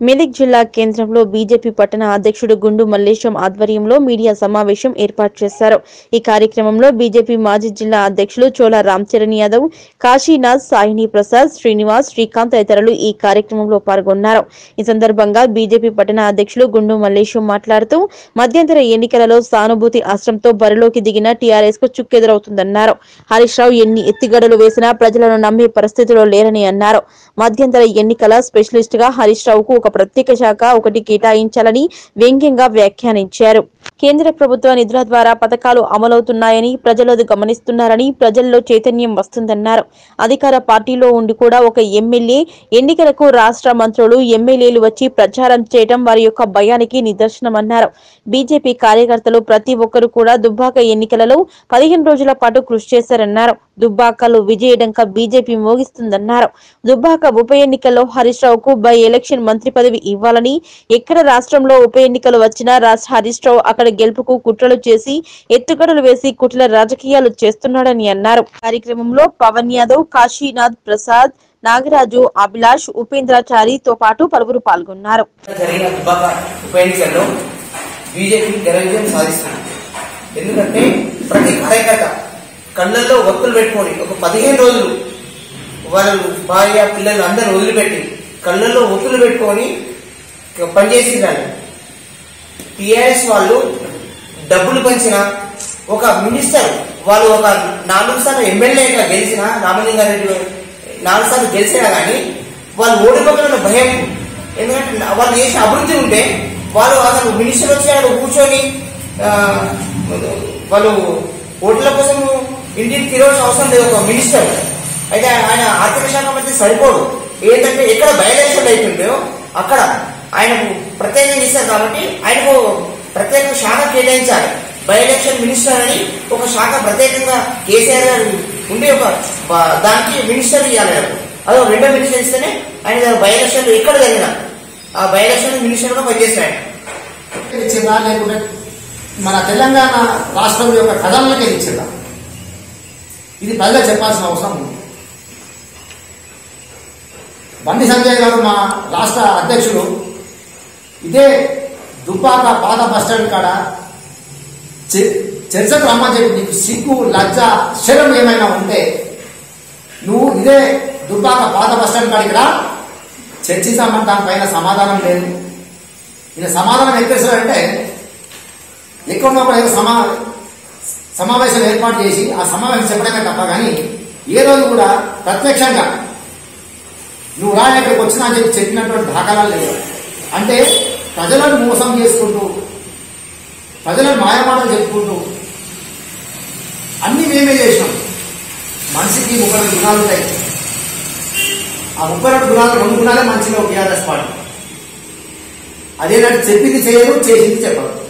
మెదక్ జిల్లా కేంద్రంలో బీజేపీ పట్టణ అధ్యక్షుడు గుండు మల్లేశం ఆధ్వర్యంలో మీడియా సమావేశం ఏర్పాటు చేశారు ఈ కార్యక్రమంలో బీజేపీ మాజీ జిల్లా అధ్యక్షులు చోళ రామ్ చరణ్ యాదవ్ కాశీనాథ్ సాయిని ప్రసాద్ శ్రీనివాస్ శ్రీకాంత్ తదితరులు ఈ కార్యక్రమంలో పాల్గొన్నారు ఈ సందర్భంగా బీజేపీ పట్టణ అధ్యక్షులు గుండు మల్లేశం మాట్లాడుతూ మధ్యంతర ఎన్నికలలో సానుభూతి ఆశ్రమంతో బరిలోకి దిగిన టీఆర్ఎస్ కు చుక్కెదురవుతుందన్నారు హరీష్ రావు ఎన్ని ఎత్తిగడలు వేసినా ప్రజలను నమ్మే పరిస్థితిలో లేరని అన్నారు మధ్యంతర ఎన్నికల స్పెషలిస్ట్ గా హరీష్ రావుకు ఒక ప్రత్యేక శాఖ ఒకటి కేటాయించాలని వ్యంగ్యంగా వ్యాఖ్యానించారు కేంద్ర ప్రభుత్వ నిధుల ద్వారా పథకాలు అమలవుతున్నాయని ప్రజలు అది గమనిస్తున్నారని ప్రజల్లో చైతన్యం వస్తుందన్నారు అధికార పార్టీలో ఉండి కూడా ఒక ఎమ్మెల్యే ఎన్నికలకు రాష్ట్ర మంత్రులు ఎమ్మెల్యేలు వచ్చి ప్రచారం చేయడం వారి యొక్క భయానికి నిదర్శనమన్నారు బీజేపీ కార్యకర్తలు ప్రతి ఒక్కరు కూడా దుబ్బాక ఎన్నికలలో పదిహేను రోజుల పాటు కృషి చేశారన్నారు దుబ్బాకలో విజయడంక బీజేపీ మోగిస్తుందన్నారు దుబ్బాక ఉప ఎన్నికల్లో హరీష్ రావుకు బై ఎలక్షన్ మంత్రి పదవి ఇవ్వాలని ఎక్కడ రాష్ట్రంలో ఉప ఎన్నికలు వచ్చినా రాష్ట్ర హరీష్ రావు అక్కడ గెలుపుకు కుట్రలు చేసి ఎత్తుగడలు వేసి కుట్ల రాజకీయాలు చేస్తున్నాడని అన్నారు కార్యక్రమంలో పవన్ యాదవ్ కాశీనాథ్ ప్రసాద్ నాగరాజు అభిలాష్ ఉపేంద్రాచారితో పాటు పలువురు పాల్గొన్నారు జరిగిన దుబ్బాక ఉప ఎన్నికల్లో బీజేపీ ఘన విజయం సాధిస్తుంది ఎందుకంటే ప్రతి కార్యకర్త కళ్ళల్లో ఒత్తులు పెట్టుకొని ఒక పదిహేను రోజులు వాళ్ళు భార్య పిల్లలు అందరూ వదిలిపెట్టి కళ్ళల్లో ఒత్తులు పెట్టుకొని పనిచేసిందని టిఆర్ఎస్ వాళ్ళు డబ్బులు పంచిన ఒక మినిస్టర్ వాళ్ళు ఒక నాలుగు సార్లు ఎమ్మెల్యేగా గెలిచిన రామలింగారెడ్డి నాలుగు సార్లు గెలిచినా కానీ వాళ్ళు ఓడిపోతున్న భయం ఎందుకంటే వాళ్ళు చేసిన అభివృద్ధి ఉంటే వాళ్ళు అసలు మినిస్టర్ వచ్చి అక్కడ కూర్చొని ఆ, వాళ్ళు ఓట్ల కోసం ఇంటికి తిరగాల్సిన అవసరం లేదు ఒక మినిస్టర్ అయితే ఆయన ఆర్థిక శాఖ మంత్రి సరిపోడు ఏంటంటే ఎక్కడ బయలుదేశం అయిపోయిందో అక్కడ ఆయనకు ప్రత్యేకంగా ఇస్తారు కాబట్టి ఆయనకు ప్రత్యేక శాఖ కేటాయించాలి బై ఎలక్షన్ మినిస్టర్ అని ఒక శాఖ ప్రత్యేకంగా కేసీఆర్ గారు ఉండి ఒక బ- దానికి మినిస్టర్ ఇవ్వాలి ఆయనకు. అదో రెండో మినిస్టర్ ఇస్తేనే ఆయన బై ఎలక్షన్ ఎక్కడ జరిగినా ఆ బై ఎలక్షన్ మినిస్టర్ గా పనిచేస్తాడు ఆయన ఇచ్చిందా లేకుంటే మన తెలంగాణ రాష్ట్రం యొక్క కథలకే ఇచ్చిందా ఇది ప్రజలకు చెప్పాల్సిన అవసరం ఉంది బండి సంజయ్ గారు మా రాష్ట్ర అధ్యక్షులు ఇదే దుబ్బాక పాత బస్టాండ్ కాడ చ- చర్చకు రమ్మని చెప్పి నీకు సిగ్గు లజ్జ శరం ఏమైనా ఉంటే నువ్వు ఇదే దుబ్బాక పాత బస్టాండ్ కాడికి రా చర్చిస్తామని దానిపైన సమాధానం లేదు ఈయన సమాధానం ఎక్కేసాడంటే ఎక్కడ ఉన్నప్పుడు ఏదో సమా సమావేశం ఏర్పాటు చేసి ఆ సమావేశం చెప్పడమే తప్ప కానీ ఏ రోజు కూడా ప్రత్యక్షంగా నువ్వు రా ఇక్కడికి వచ్చినా అని చెప్పి చెప్పినటువంటి దాఖలాలు లేవు అంటే ప్రజలను మోసం చేసుకుంటూ ప్రజలను మాయమాటలు చెప్పుకుంటూ అన్ని మేమే చేసినాం మనిషికి ముప్పై రెండు గుణాలు ఉంటాయి ఆ ముప్పై రెండు గుణాలు రెండు గుణాలే మంచిగా టీఆర్ఎస్ పార్టీ అదేంటంటే చెప్పింది చేయరు చేసింది చెప్పరు